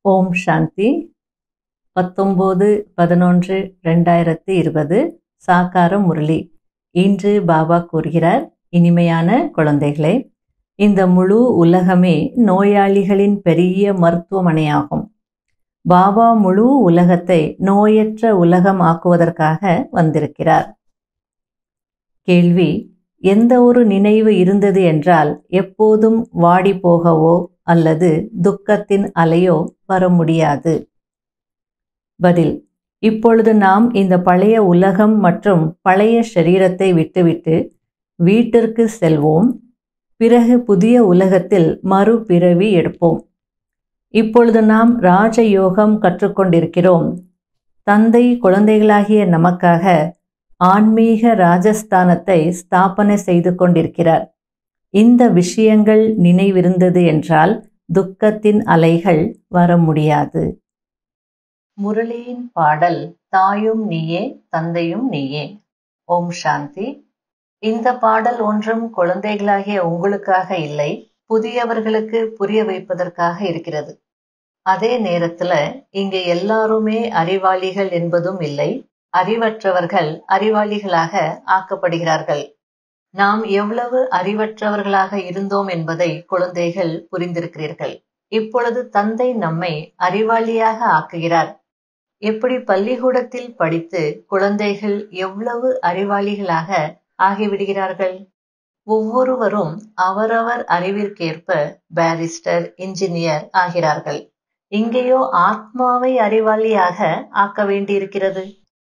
ஓம் சாந்தி பத்தொம்போது பதினொன்று ரெண்டாயிரத்தி இருபது சாக்கார முரளி இன்று பாபா கூறுகிறார் இனிமையான குழந்தைகளே இந்த முழு உலகமே நோயாளிகளின் பெரிய மருத்துவமனையாகும் பாபா முழு உலகத்தை நோயற்ற உலகம் ஆக்குவதற்காக வந்திருக்கிறார் கேள்வி எந்த ஒரு நினைவு இருந்தது என்றால் எப்போதும் வாடி போகவோ அல்லது துக்கத்தின் அலையோ வர முடியாது பதில் இப்பொழுது நாம் இந்த பழைய உலகம் மற்றும் பழைய சரீரத்தை விட்டுவிட்டு வீட்டிற்கு செல்வோம் பிறகு புதிய உலகத்தில் மறுபிறவி எடுப்போம் இப்பொழுது நாம் ராஜயோகம் கற்றுக்கொண்டிருக்கிறோம் தந்தை குழந்தைகளாகிய நமக்காக ஆன்மீக ராஜஸ்தானத்தை ஸ்தாபனை செய்து கொண்டிருக்கிறார் இந்த விஷயங்கள் நினைவிருந்தது என்றால் துக்கத்தின் அலைகள் வர முடியாது முரளியின் பாடல் தாயும் நீயே தந்தையும் நீயே ஓம் சாந்தி இந்த பாடல் ஒன்றும் குழந்தைகளாகிய உங்களுக்காக இல்லை புதியவர்களுக்கு புரிய வைப்பதற்காக இருக்கிறது அதே நேரத்துல இங்க எல்லாருமே அறிவாளிகள் என்பதும் இல்லை அறிவற்றவர்கள் அறிவாளிகளாக ஆக்கப்படுகிறார்கள் நாம் எவ்வளவு அறிவற்றவர்களாக இருந்தோம் என்பதை குழந்தைகள் புரிந்திருக்கிறீர்கள் இப்பொழுது தந்தை நம்மை அறிவாளியாக ஆக்குகிறார் எப்படி பள்ளிக்கூடத்தில் படித்து குழந்தைகள் எவ்வளவு அறிவாளிகளாக ஆகிவிடுகிறார்கள் ஒவ்வொருவரும் அவரவர் அறிவிற்கேற்ப பாரிஸ்டர் இன்ஜினியர் ஆகிறார்கள் இங்கேயோ ஆத்மாவை அறிவாளியாக ஆக்க வேண்டியிருக்கிறது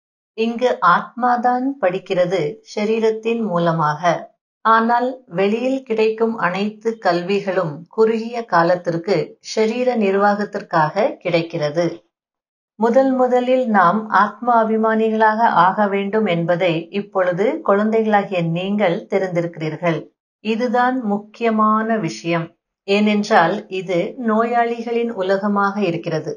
இங்கு ஆத்மாதான் படிக்கிறது ஷரீரத்தின் மூலமாக ஆனால் வெளியில் கிடைக்கும் அனைத்து கல்விகளும் குறுகிய காலத்திற்கு ஷரீர நிர்வாகத்திற்காக கிடைக்கிறது முதல் முதலில் நாம் ஆத்மா அபிமானிகளாக ஆக வேண்டும் என்பதை இப்பொழுது குழந்தைகளாகிய நீங்கள் தெரிந்திருக்கிறீர்கள் இதுதான் முக்கியமான விஷயம் ஏனென்றால் இது நோயாளிகளின் உலகமாக இருக்கிறது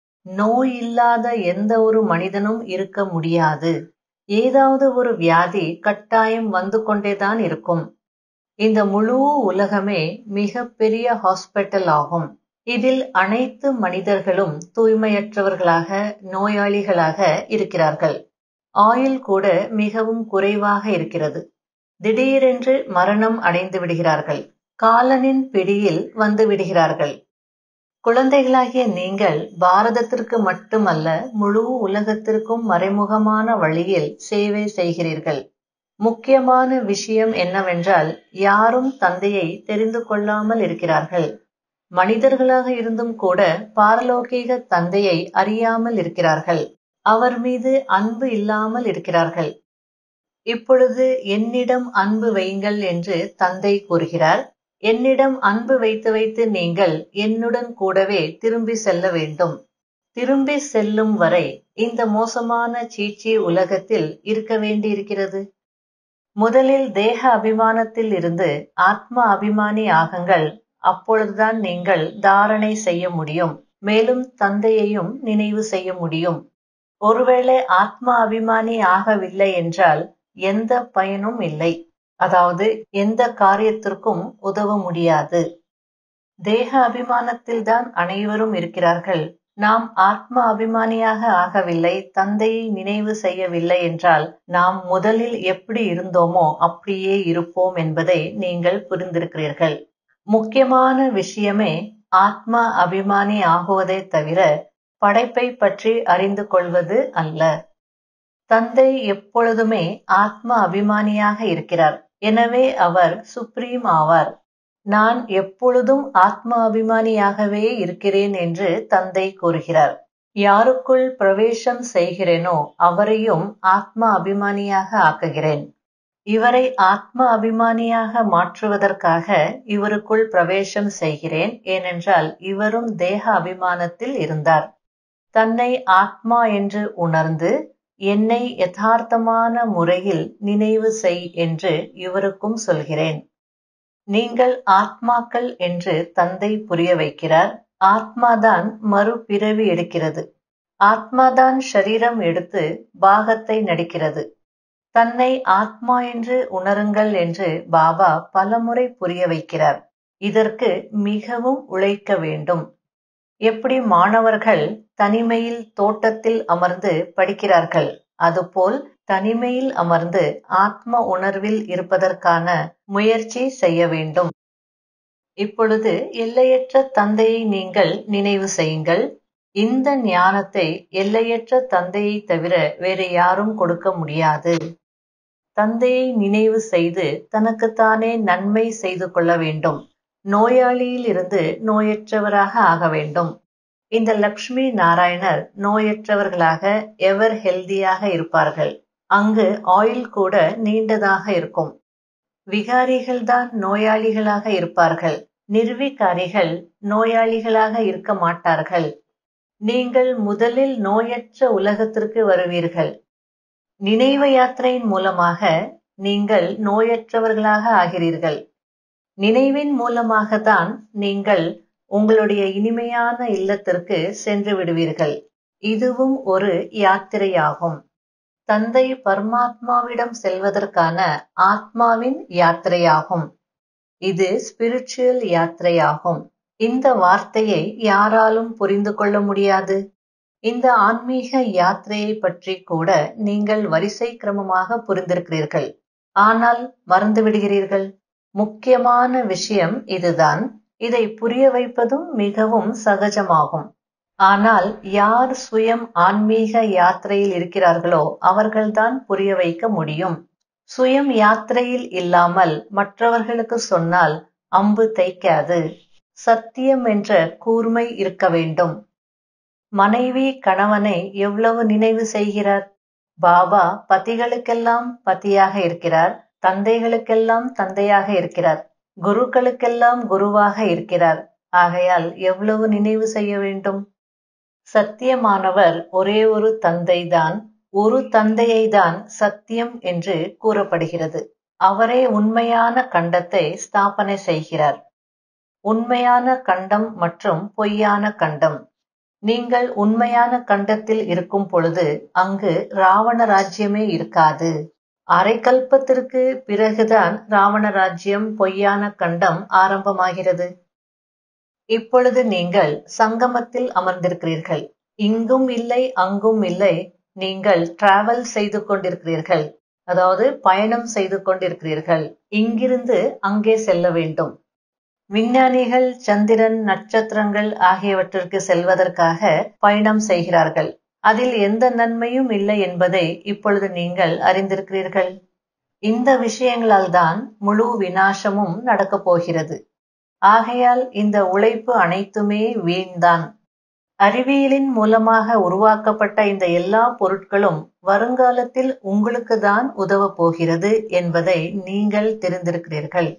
நோய் இல்லாத எந்த ஒரு மனிதனும் இருக்க முடியாது ஏதாவது ஒரு வியாதி கட்டாயம் வந்து கொண்டேதான் இருக்கும் இந்த முழு உலகமே மிக பெரிய ஹாஸ்பிட்டல் ஆகும் இதில் அனைத்து மனிதர்களும் தூய்மையற்றவர்களாக நோயாளிகளாக இருக்கிறார்கள் ஆயுள் கூட மிகவும் குறைவாக இருக்கிறது திடீரென்று மரணம் அடைந்து விடுகிறார்கள் காலனின் பிடியில் வந்து விடுகிறார்கள் குழந்தைகளாகிய நீங்கள் பாரதத்திற்கு மட்டுமல்ல முழு உலகத்திற்கும் மறைமுகமான வழியில் சேவை செய்கிறீர்கள் முக்கியமான விஷயம் என்னவென்றால் யாரும் தந்தையை தெரிந்து கொள்ளாமல் இருக்கிறார்கள் மனிதர்களாக இருந்தும் கூட பாரலோகீக தந்தையை அறியாமல் இருக்கிறார்கள் அவர் மீது அன்பு இல்லாமல் இருக்கிறார்கள் இப்பொழுது என்னிடம் அன்பு வையுங்கள் என்று தந்தை கூறுகிறார் என்னிடம் அன்பு வைத்து வைத்து நீங்கள் என்னுடன் கூடவே திரும்பி செல்ல வேண்டும் திரும்பி செல்லும் வரை இந்த மோசமான சீச்சி உலகத்தில் இருக்க வேண்டியிருக்கிறது முதலில் தேக அபிமானத்தில் இருந்து ஆத்ம அபிமானி ஆகுங்கள் அப்பொழுதுதான் நீங்கள் தாரணை செய்ய முடியும் மேலும் தந்தையையும் நினைவு செய்ய முடியும் ஒருவேளை ஆத்ம அபிமானி ஆகவில்லை என்றால் எந்த பயனும் இல்லை அதாவது எந்த காரியத்திற்கும் உதவ முடியாது தேக அபிமானத்தில் தான் அனைவரும் இருக்கிறார்கள் நாம் ஆத்ம அபிமானியாக ஆகவில்லை தந்தையை நினைவு செய்யவில்லை என்றால் நாம் முதலில் எப்படி இருந்தோமோ அப்படியே இருப்போம் என்பதை நீங்கள் புரிந்திருக்கிறீர்கள் முக்கியமான விஷயமே ஆத்மா அபிமானி ஆகுவதை தவிர படைப்பை பற்றி அறிந்து கொள்வது அல்ல தந்தை எப்பொழுதுமே ஆத்ம அபிமானியாக இருக்கிறார் எனவே அவர் சுப்ரீம் ஆவார் நான் எப்பொழுதும் ஆத்ம அபிமானியாகவே இருக்கிறேன் என்று தந்தை கூறுகிறார் யாருக்குள் பிரவேசம் செய்கிறேனோ அவரையும் ஆத்ம அபிமானியாக ஆக்குகிறேன் இவரை ஆத்ம அபிமானியாக மாற்றுவதற்காக இவருக்குள் பிரவேசம் செய்கிறேன் ஏனென்றால் இவரும் தேக அபிமானத்தில் இருந்தார் தன்னை ஆத்மா என்று உணர்ந்து என்னை யதார்த்தமான முறையில் நினைவு செய் என்று இவருக்கும் சொல்கிறேன் நீங்கள் ஆத்மாக்கள் என்று தந்தை புரிய வைக்கிறார் ஆத்மாதான் மறுபிறவி எடுக்கிறது ஆத்மாதான் ஷரீரம் எடுத்து பாகத்தை நடிக்கிறது தன்னை ஆத்மா என்று உணருங்கள் என்று பாபா பலமுறை புரிய வைக்கிறார் இதற்கு மிகவும் உழைக்க வேண்டும் எப்படி மாணவர்கள் தனிமையில் தோட்டத்தில் அமர்ந்து படிக்கிறார்கள் அதுபோல் தனிமையில் அமர்ந்து ஆத்ம உணர்வில் இருப்பதற்கான முயற்சி செய்ய வேண்டும் இப்பொழுது எல்லையற்ற தந்தையை நீங்கள் நினைவு செய்யுங்கள் இந்த ஞானத்தை எல்லையற்ற தந்தையை தவிர வேறு யாரும் கொடுக்க முடியாது தந்தையை நினைவு செய்து தனக்குத்தானே நன்மை செய்து கொள்ள வேண்டும் நோயாளியில் இருந்து நோயற்றவராக ஆக வேண்டும் இந்த லக்ஷ்மி நாராயணர் நோயற்றவர்களாக எவர் ஹெல்தியாக இருப்பார்கள் அங்கு ஆயில் கூட நீண்டதாக இருக்கும் விகாரிகள் தான் நோயாளிகளாக இருப்பார்கள் நிர்விகாரிகள் நோயாளிகளாக இருக்க மாட்டார்கள் நீங்கள் முதலில் நோயற்ற உலகத்திற்கு வருவீர்கள் நினைவு யாத்திரையின் மூலமாக நீங்கள் நோயற்றவர்களாக ஆகிறீர்கள் நினைவின் மூலமாக தான் நீங்கள் உங்களுடைய இனிமையான இல்லத்திற்கு சென்று விடுவீர்கள் இதுவும் ஒரு யாத்திரையாகும் தந்தை பரமாத்மாவிடம் செல்வதற்கான ஆத்மாவின் யாத்திரையாகும் இது ஸ்பிரிச்சுவல் யாத்திரையாகும் இந்த வார்த்தையை யாராலும் புரிந்து கொள்ள முடியாது இந்த ஆன்மீக யாத்திரையை பற்றி கூட நீங்கள் வரிசை கிரமமாக புரிந்திருக்கிறீர்கள் ஆனால் மறந்து விடுகிறீர்கள் முக்கியமான விஷயம் இதுதான் இதை புரிய வைப்பதும் மிகவும் சகஜமாகும் ஆனால் யார் சுயம் ஆன்மீக யாத்திரையில் இருக்கிறார்களோ அவர்கள்தான் புரிய வைக்க முடியும் சுயம் யாத்திரையில் இல்லாமல் மற்றவர்களுக்கு சொன்னால் அம்பு தைக்காது சத்தியம் என்ற கூர்மை இருக்க வேண்டும் மனைவி கணவனை எவ்வளவு நினைவு செய்கிறார் பாபா பதிகளுக்கெல்லாம் பதியாக இருக்கிறார் தந்தைகளுக்கெல்லாம் தந்தையாக இருக்கிறார் குருக்களுக்கெல்லாம் குருவாக இருக்கிறார் ஆகையால் எவ்வளவு நினைவு செய்ய வேண்டும் சத்தியமானவர் ஒரே ஒரு தந்தைதான் ஒரு தந்தையை தான் சத்தியம் என்று கூறப்படுகிறது அவரே உண்மையான கண்டத்தை ஸ்தாபனை செய்கிறார் உண்மையான கண்டம் மற்றும் பொய்யான கண்டம் நீங்கள் உண்மையான கண்டத்தில் இருக்கும் பொழுது அங்கு ராவண ராஜ்யமே இருக்காது அரைக்கல்பத்திற்கு பிறகுதான் ராவண ராஜ்யம் பொய்யான கண்டம் ஆரம்பமாகிறது இப்பொழுது நீங்கள் சங்கமத்தில் அமர்ந்திருக்கிறீர்கள் இங்கும் இல்லை அங்கும் இல்லை நீங்கள் டிராவல் செய்து கொண்டிருக்கிறீர்கள் அதாவது பயணம் செய்து கொண்டிருக்கிறீர்கள் இங்கிருந்து அங்கே செல்ல வேண்டும் விஞ்ஞானிகள் சந்திரன் நட்சத்திரங்கள் ஆகியவற்றிற்கு செல்வதற்காக பயணம் செய்கிறார்கள் அதில் எந்த நன்மையும் இல்லை என்பதை இப்பொழுது நீங்கள் அறிந்திருக்கிறீர்கள் இந்த விஷயங்களால் தான் முழு வினாசமும் நடக்கப் போகிறது ஆகையால் இந்த உழைப்பு அனைத்துமே வீண்தான் அறிவியலின் மூலமாக உருவாக்கப்பட்ட இந்த எல்லா பொருட்களும் வருங்காலத்தில் உங்களுக்கு தான் உதவ போகிறது என்பதை நீங்கள் தெரிந்திருக்கிறீர்கள்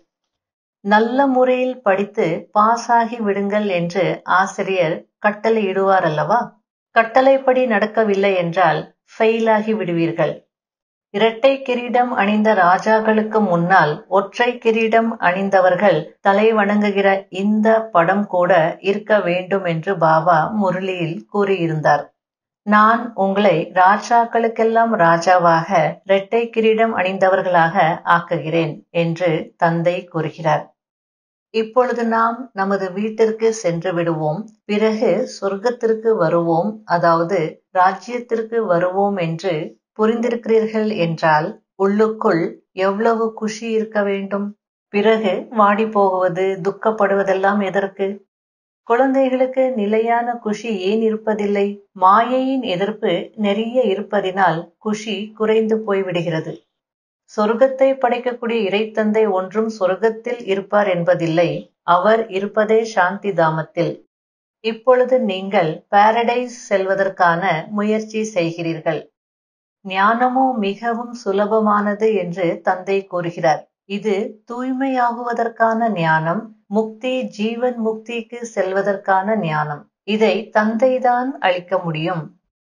நல்ல முறையில் படித்து பாஸ் ஆகி விடுங்கள் என்று ஆசிரியர் கட்டளை இடுவார் அல்லவா கட்டளைப்படி நடக்கவில்லை என்றால் ஃபெயில் ஆகி விடுவீர்கள் இரட்டை கிரீடம் அணிந்த ராஜாக்களுக்கு முன்னால் ஒற்றை கிரீடம் அணிந்தவர்கள் தலை வணங்குகிற இந்த படம் கூட இருக்க வேண்டும் என்று பாபா முரளியில் கூறியிருந்தார் நான் உங்களை ராஜாக்களுக்கெல்லாம் ராஜாவாக இரட்டை கிரீடம் அணிந்தவர்களாக ஆக்குகிறேன் என்று தந்தை கூறுகிறார் இப்பொழுது நாம் நமது வீட்டிற்கு சென்று விடுவோம் பிறகு சொர்க்கத்திற்கு வருவோம் அதாவது ராஜ்யத்திற்கு வருவோம் என்று புரிந்திருக்கிறீர்கள் என்றால் உள்ளுக்குள் எவ்வளவு குஷி இருக்க வேண்டும் பிறகு வாடி போகுவது துக்கப்படுவதெல்லாம் எதற்கு குழந்தைகளுக்கு நிலையான குஷி ஏன் இருப்பதில்லை மாயையின் எதிர்ப்பு நிறைய இருப்பதினால் குஷி குறைந்து போய்விடுகிறது சொர்க்கத்தை படைக்கக்கூடிய இறைத்தந்தை ஒன்றும் சொர்க்கத்தில் இருப்பார் என்பதில்லை அவர் இருப்பதே சாந்தி தாமத்தில் இப்பொழுது நீங்கள் பாரடைஸ் செல்வதற்கான முயற்சி செய்கிறீர்கள் ஞானமோ மிகவும் சுலபமானது என்று தந்தை கூறுகிறார் இது தூய்மையாகுவதற்கான ஞானம் முக்தி ஜீவன் முக்திக்கு செல்வதற்கான ஞானம் இதை தந்தைதான் அளிக்க முடியும்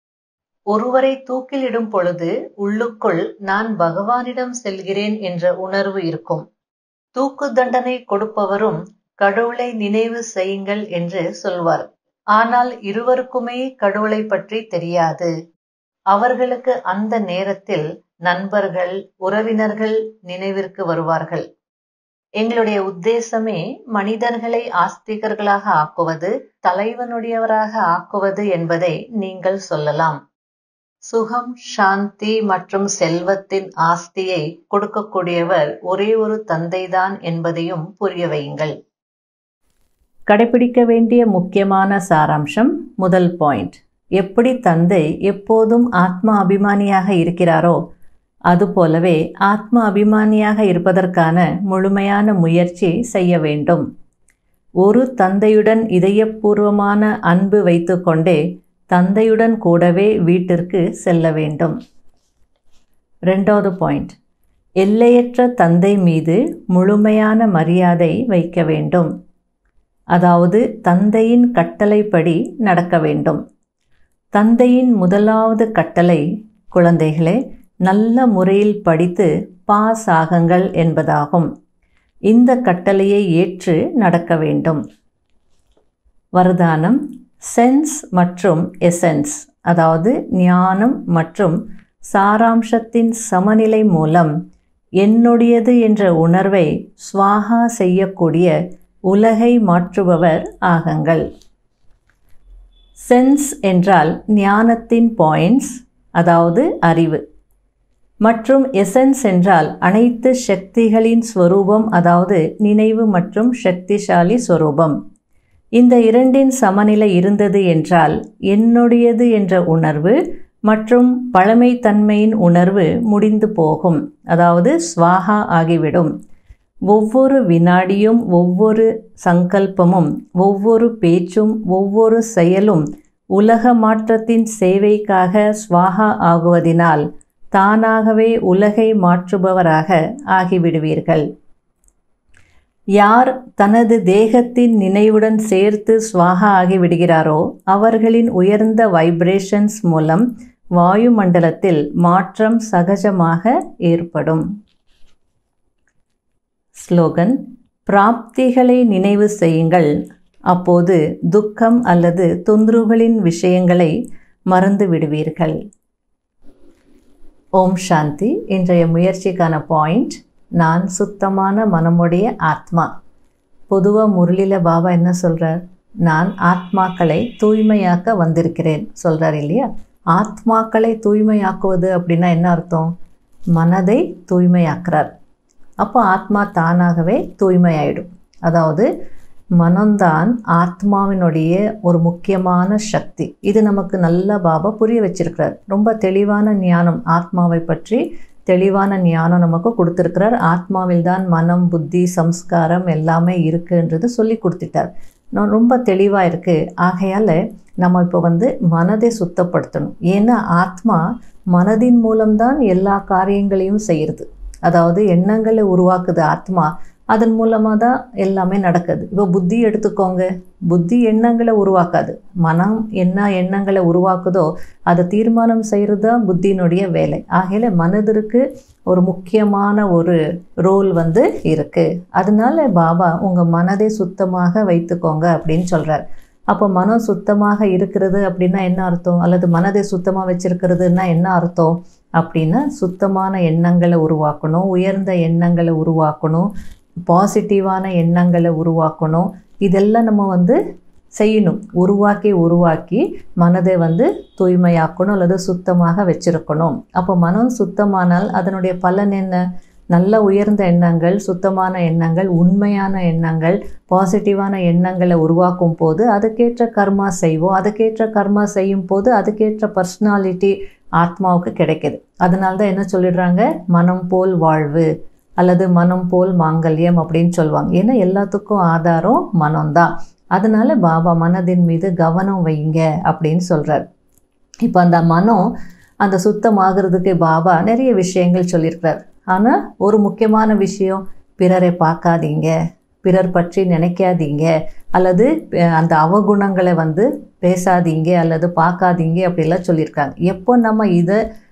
ஒருவரை தூக்கிலிடும் பொழுது உள்ளுக்குள் நான் பகவானிடம் செல்கிறேன் என்ற உணர்வு இருக்கும் தூக்கு தண்டனை கொடுப்பவரும் கடவுளை நினைவு செய்யுங்கள் என்று சொல்வார் ஆனால் இருவருக்குமே கடவுளை பற்றி தெரியாது அவர்களுக்கு அந்த நேரத்தில் நண்பர்கள் உறவினர்கள் நினைவிற்கு வருவார்கள் எங்களுடைய உத்தேசமே மனிதர்களை ஆஸ்திகர்களாக ஆக்குவது தலைவனுடையவராக ஆக்குவது என்பதை நீங்கள் சொல்லலாம் சுகம் சாந்தி மற்றும் செல்வத்தின் ஆஸ்தியை கொடுக்கக்கூடியவர் ஒரே ஒரு தந்தைதான் என்பதையும் புரிய வையுங்கள் கடைபிடிக்க வேண்டிய முக்கியமான சாராம்சம் முதல் பாயிண்ட் எப்படி தந்தை எப்போதும் ஆத்மா அபிமானியாக இருக்கிறாரோ அதுபோலவே ஆத்மா அபிமானியாக இருப்பதற்கான முழுமையான முயற்சி செய்ய வேண்டும் ஒரு தந்தையுடன் இதயபூர்வமான அன்பு வைத்துக்கொண்டே தந்தையுடன் கூடவே வீட்டிற்கு செல்ல வேண்டும் ரெண்டாவது பாயிண்ட் எல்லையற்ற தந்தை மீது முழுமையான மரியாதை வைக்க வேண்டும் அதாவது தந்தையின் கட்டளைப்படி நடக்க வேண்டும் தந்தையின் முதலாவது கட்டளை குழந்தைகளே நல்ல முறையில் படித்து பாஸ் ஆகுங்கள் என்பதாகும் இந்த கட்டளையை ஏற்று நடக்க வேண்டும் வரதானம் சென்ஸ் மற்றும் எசன்ஸ் அதாவது ஞானம் மற்றும் சாராம்சத்தின் சமநிலை மூலம் என்னுடையது என்ற உணர்வை ஸ்வாகா செய்யக்கூடிய உலகை மாற்றுபவர் ஆகுங்கள் சென்ஸ் என்றால் ஞானத்தின் பாயிண்ட்ஸ் அதாவது அறிவு மற்றும் எசன்ஸ் என்றால் அனைத்து சக்திகளின் ஸ்வரூபம் அதாவது நினைவு மற்றும் சக்திசாலி ஸ்வரூபம் இந்த இரண்டின் சமநிலை இருந்தது என்றால் என்னுடையது என்ற உணர்வு மற்றும் பழமைத்தன்மையின் உணர்வு முடிந்து போகும் அதாவது ஸ்வாகா ஆகிவிடும் ஒவ்வொரு வினாடியும் ஒவ்வொரு சங்கல்பமும் ஒவ்வொரு பேச்சும் ஒவ்வொரு செயலும் உலக மாற்றத்தின் சேவைக்காக ஸ்வாகா ஆகுவதினால் தானாகவே உலகை மாற்றுபவராக ஆகிவிடுவீர்கள் யார் தனது தேகத்தின் நினைவுடன் சேர்த்து ஸ்வாகா ஆகிவிடுகிறாரோ அவர்களின் உயர்ந்த வைப்ரேஷன்ஸ் மூலம் வாயுமண்டலத்தில் மாற்றம் சகஜமாக ஏற்படும் ஸ்லோகன் பிராப்திகளை நினைவு செய்யுங்கள் அப்போது துக்கம் அல்லது தொந்தரவுகளின் விஷயங்களை மறந்து விடுவீர்கள் ஓம் சாந்தி இன்றைய முயற்சிக்கான பாயிண்ட் நான் சுத்தமான மனமுடைய ஆத்மா பொதுவாக முரளியில் பாபா என்ன சொல்கிறார் நான் ஆத்மாக்களை தூய்மையாக்க வந்திருக்கிறேன் சொல்கிறார் இல்லையா ஆத்மாக்களை தூய்மையாக்குவது அப்படின்னா என்ன அர்த்தம் மனதை தூய்மையாக்குறார் அப்போ ஆத்மா தானாகவே தூய்மையாயிடும் அதாவது மனம்தான் ஆத்மாவினுடைய ஒரு முக்கியமான சக்தி இது நமக்கு நல்ல பாபா புரிய வச்சிருக்கிறார் ரொம்ப தெளிவான ஞானம் ஆத்மாவை பற்றி தெளிவான ஞானம் நமக்கு கொடுத்துருக்கிறார் ஆத்மாவில் தான் மனம் புத்தி சம்ஸ்காரம் எல்லாமே இருக்குன்றது சொல்லி கொடுத்துட்டார் நான் ரொம்ப தெளிவாக இருக்குது ஆகையால் நம்ம இப்போ வந்து மனதை சுத்தப்படுத்தணும் ஏன்னா ஆத்மா மனதின் மூலம்தான் எல்லா காரியங்களையும் செய்கிறது அதாவது எண்ணங்களை உருவாக்குது ஆத்மா அதன் மூலமாக தான் எல்லாமே நடக்குது இப்போ புத்தி எடுத்துக்கோங்க புத்தி எண்ணங்களை உருவாக்காது மனம் என்ன எண்ணங்களை உருவாக்குதோ அதை தீர்மானம் செய்கிறது தான் புத்தியினுடைய வேலை ஆகையில மனதிற்கு ஒரு முக்கியமான ஒரு ரோல் வந்து இருக்குது அதனால பாபா உங்கள் மனதை சுத்தமாக வைத்துக்கோங்க அப்படின்னு சொல்கிறார் அப்போ மனம் சுத்தமாக இருக்கிறது அப்படின்னா என்ன அர்த்தம் அல்லது மனதை சுத்தமாக வச்சிருக்கிறதுனா என்ன அர்த்தம் அப்படின்னா சுத்தமான எண்ணங்களை உருவாக்கணும் உயர்ந்த எண்ணங்களை உருவாக்கணும் பாசிட்டிவான எண்ணங்களை உருவாக்கணும் இதெல்லாம் நம்ம வந்து செய்யணும் உருவாக்கி உருவாக்கி மனதை வந்து தூய்மையாக்கணும் அல்லது சுத்தமாக வச்சிருக்கணும் அப்போ மனம் சுத்தமானால் அதனுடைய பலன் என்ன நல்ல உயர்ந்த எண்ணங்கள் சுத்தமான எண்ணங்கள் உண்மையான எண்ணங்கள் பாசிட்டிவான எண்ணங்களை உருவாக்கும் போது அதுக்கேற்ற கர்மா செய்வோம் அதுக்கேற்ற கர்மா செய்யும் போது அதுக்கேற்ற பர்சனாலிட்டி ஆத்மாவுக்கு கிடைக்குது அதனால தான் என்ன சொல்லிடுறாங்க மனம் போல் வாழ்வு அல்லது மனம் போல் மாங்கல்யம் அப்படின்னு சொல்லுவாங்க ஏன்னா எல்லாத்துக்கும் ஆதாரம் மனம்தான் அதனால பாபா மனதின் மீது கவனம் வைங்க அப்படின்னு சொல்கிறார் இப்போ அந்த மனம் அந்த சுத்தமாகிறதுக்கு பாபா நிறைய விஷயங்கள் சொல்லியிருக்கிறார் ஆனால் ஒரு முக்கியமான விஷயம் பிறரை பார்க்காதீங்க பிறர் பற்றி நினைக்காதீங்க அல்லது அந்த அவகுணங்களை வந்து பேசாதீங்க அல்லது பார்க்காதீங்க அப்படிலாம் சொல்லியிருக்காங்க எப்போ நம்ம இதை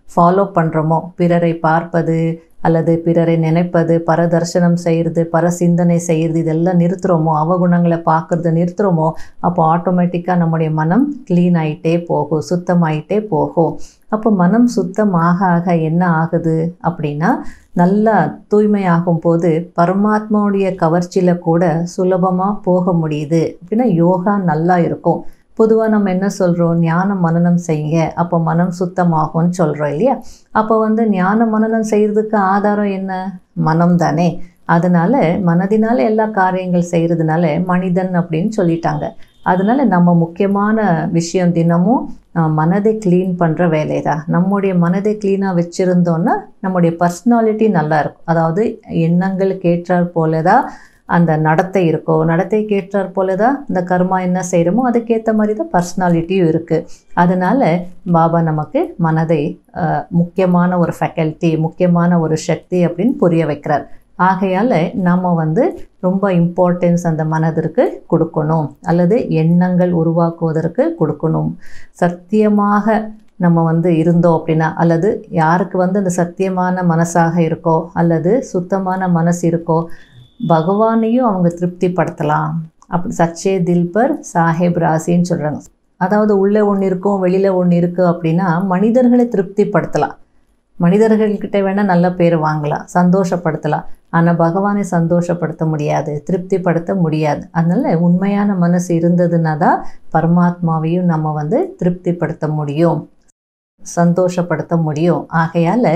ஃபாலோ பண்ணுறோமோ பிறரை பார்ப்பது அல்லது பிறரை நினைப்பது பரதர்சனம் செய்கிறது பரசிந்தனை செய்கிறது இதெல்லாம் நிறுத்துகிறோமோ அவகுணங்களை பார்க்குறத நிறுத்துகிறோமோ அப்போ ஆட்டோமேட்டிக்காக நம்முடைய மனம் க்ளீன் ஆகிட்டே போகும் சுத்தமாயிட்டே போகும் அப்போ மனம் சுத்தமாக ஆக என்ன ஆகுது அப்படின்னா நல்லா தூய்மையாகும் போது பரமாத்மாவுடைய கவர்ச்சியில் கூட சுலபமாக போக முடியுது அப்படின்னா யோகா நல்லா இருக்கும் பொதுவாக நம்ம என்ன சொல்கிறோம் ஞான மனனம் செய்யுங்க அப்போ மனம் சுத்தமாகும்னு சொல்கிறோம் இல்லையா அப்போ வந்து ஞான மனனம் செய்கிறதுக்கு ஆதாரம் என்ன மனம் தானே அதனால் மனதினால எல்லா காரியங்கள் செய்கிறதுனால மனிதன் அப்படின்னு சொல்லிட்டாங்க அதனால நம்ம முக்கியமான விஷயம் தினமும் மனதை க்ளீன் பண்ணுற வேலை தான் நம்முடைய மனதை க்ளீனாக வச்சுருந்தோன்னா நம்முடைய பர்சனாலிட்டி நல்லா இருக்கும் அதாவது எண்ணங்களுக்கு ஏற்றாற் போல தான் அந்த நடத்தை இருக்கோ நடத்தைக்கு ஏற்றாற் போல தான் இந்த கர்மா என்ன செய்கிறோமோ அதுக்கேற்ற மாதிரி தான் பர்சனாலிட்டியும் இருக்குது அதனால் பாபா நமக்கு மனதை முக்கியமான ஒரு ஃபேக்கல்ட்டி முக்கியமான ஒரு சக்தி அப்படின்னு புரிய வைக்கிறார் ஆகையால் நம்ம வந்து ரொம்ப இம்பார்ட்டன்ஸ் அந்த மனதிற்கு கொடுக்கணும் அல்லது எண்ணங்கள் உருவாக்குவதற்கு கொடுக்கணும் சத்தியமாக நம்ம வந்து இருந்தோம் அப்படின்னா அல்லது யாருக்கு வந்து அந்த சத்தியமான மனசாக இருக்கோ அல்லது சுத்தமான மனசு இருக்கோ பகவானையும் அவங்க திருப்திப்படுத்தலாம் அப்படி சச்சே தில்பர் சாஹேப் ராசின்னு சொல்கிறாங்க அதாவது உள்ளே ஒன்று இருக்கும் வெளியில் ஒன்று இருக்குது அப்படின்னா மனிதர்களை திருப்திப்படுத்தலாம் மனிதர்கள்கிட்ட வேணால் நல்ல பேர் வாங்கலாம் சந்தோஷப்படுத்தலாம் ஆனால் பகவானை சந்தோஷப்படுத்த முடியாது திருப்திப்படுத்த முடியாது அதனால் உண்மையான மனசு இருந்ததுன்னா தான் பரமாத்மாவையும் நம்ம வந்து திருப்திப்படுத்த முடியும் சந்தோஷப்படுத்த முடியும் ஆகையால்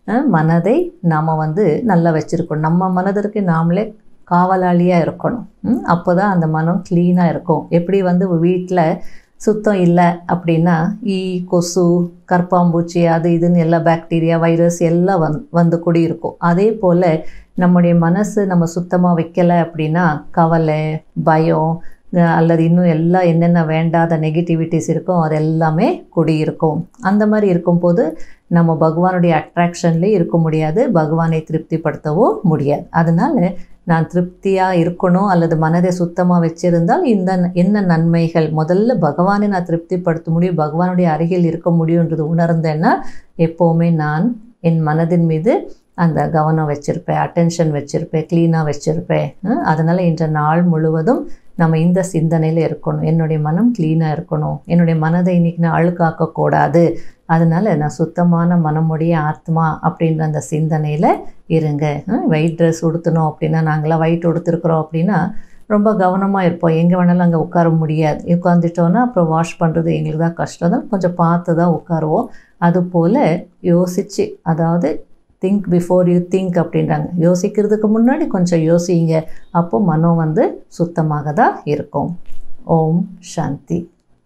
மனதை நாம் வந்து நல்லா வச்சுருக்கணும் நம்ம மனதிற்கு நாமளே காவலாளியாக இருக்கணும் அப்போ தான் அந்த மனம் க்ளீனாக இருக்கும் எப்படி வந்து வீட்டில் சுத்தம் இல்லை அப்படின்னா ஈ கொசு கற்பாம்பூச்சி அது இதுன்னு எல்லா பாக்டீரியா வைரஸ் எல்லாம் வந் வந்து கூடி இருக்கும் அதே போல் நம்முடைய மனசு நம்ம சுத்தமாக வைக்கலை அப்படின்னா கவலை பயம் அல்லது இன்னும் எல்லாம் என்னென்ன வேண்டாத நெகட்டிவிட்டிஸ் இருக்கோ அது எல்லாமே குடியிருக்கும் அந்த மாதிரி இருக்கும்போது நம்ம பகவானுடைய அட்ராக்ஷன்லேயே இருக்க முடியாது பகவானை திருப்திப்படுத்தவோ முடியாது அதனால் நான் திருப்தியாக இருக்கணும் அல்லது மனதை சுத்தமாக வச்சிருந்தால் இந்த என்ன நன்மைகள் முதல்ல பகவானை நான் திருப்திப்படுத்த முடியும் பகவானுடைய அருகில் இருக்க முடியுன்றது உணர்ந்தேன்னா எப்போவுமே நான் என் மனதின் மீது அந்த கவனம் வச்சுருப்பேன் அட்டென்ஷன் வச்சுருப்பேன் க்ளீனாக வச்சுருப்பேன் அதனால் இன்ற நாள் முழுவதும் நம்ம இந்த சிந்தனையில் இருக்கணும் என்னுடைய மனம் க்ளீனாக இருக்கணும் என்னுடைய மனதை இன்றைக்கி நான் அழுக்காக்கக்கூடாது அதனால் நான் சுத்தமான மனமுடைய ஆத்மா அப்படின்ற அந்த சிந்தனையில் இருங்க ஒயிட் ட்ரெஸ் உடுத்தணும் அப்படின்னா நாங்களாம் ஒயிட் உடுத்துருக்குறோம் அப்படின்னா ரொம்ப கவனமாக இருப்போம் எங்கே வேணாலும் அங்கே உட்கார முடியாது உட்காந்துட்டோன்னா அப்புறம் வாஷ் பண்ணுறது எங்களுக்கு தான் கஷ்டம் தான் கொஞ்சம் பார்த்து தான் உட்காருவோம் அதுபோல் யோசித்து அதாவது திங்க் பிஃபோர் யூ திங்க் அப்படின்றாங்க யோசிக்கிறதுக்கு முன்னாடி கொஞ்சம் யோசிங்க அப்போ மனம் வந்து சுத்தமாக தான் இருக்கும் ஓம் சாந்தி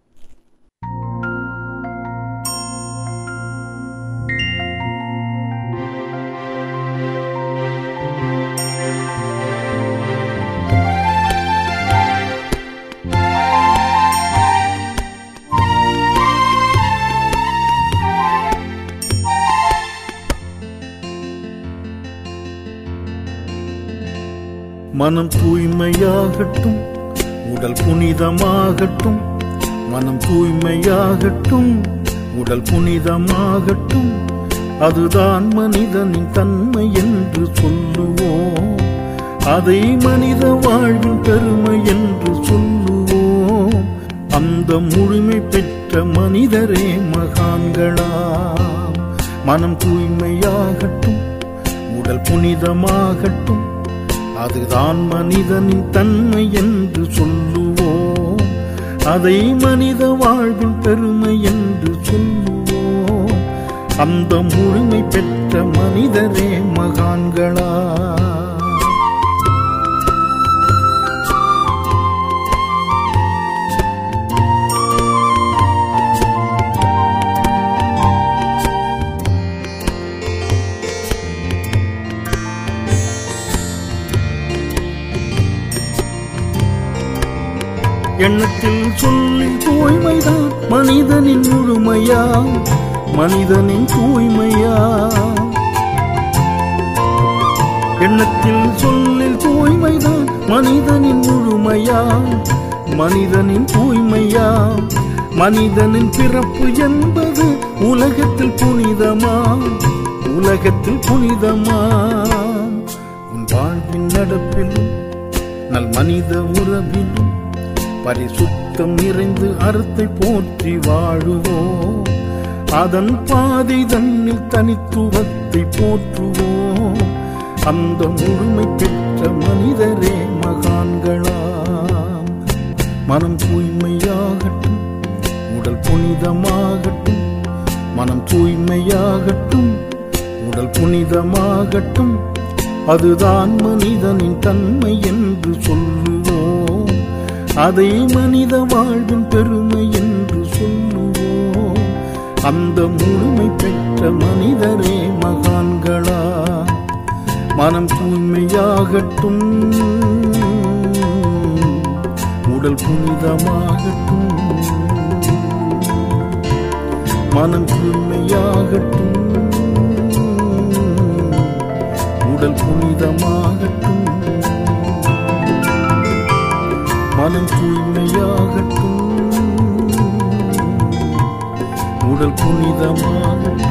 மனம் தூய்மையாகட்டும் உடல் புனிதமாகட்டும் மனம் தூய்மையாகட்டும் உடல் புனிதமாகட்டும் அதுதான் மனிதனின் தன்மை என்று சொல்லுவோம் அதை மனித வாழ்வின் பெருமை என்று சொல்லுவோம் அந்த முழுமை பெற்ற மனிதரே மகான்களாம் மனம் தூய்மையாகட்டும் உடல் புனிதமாகட்டும் அதுதான் மனிதனின் தன்மை என்று சொல்லுவோம் அதை மனித வாழ்வின் பெருமை என்று சொல்லுவோம் அந்த முழுமை பெற்ற மனிதரே மகான்களா எண்ணத்தில் சொல்லில் தூய்மைதான் மனிதனின் முழுமையா மனிதனின் தூய்மையா எண்ணத்தில் சொல்லில் தூய்மைதான் மனிதனின் முழுமையா மனிதனின் தூய்மையா மனிதனின் பிறப்பு என்பது உலகத்தில் புனிதமா உலகத்தில் புனிதமா உன் வாழ்வின் நடப்பிலும் நல் மனித உறவிலும் பரிசுத்தம் நிறைந்து அறத்தை போற்றி வாழுவோம் அதன் பாதை தன்னில் தனித்துவத்தை போற்றுவோம் அந்த முழுமை பெற்ற மனிதரே மகான்களாம் மனம் தூய்மையாகட்டும் உடல் புனிதமாகட்டும் மனம் தூய்மையாகட்டும் உடல் புனிதமாகட்டும் அதுதான் மனிதனின் தன்மை என்று சொல்லுவோம் அதை மனித வாழ்வின் பெருமை என்று சொல்லுவோம் அந்த முழுமை பெற்ற மனிதரே மகான்களா மனம் தூய்மையாகட்டும் உடல் புனிதமாகட்டும் மனம் தூய்மையாகட்டும் உடல் புனிதமாகட்டும் மனம் தூய்மையாகட்டும் உடல் புனிதமாகட்டும்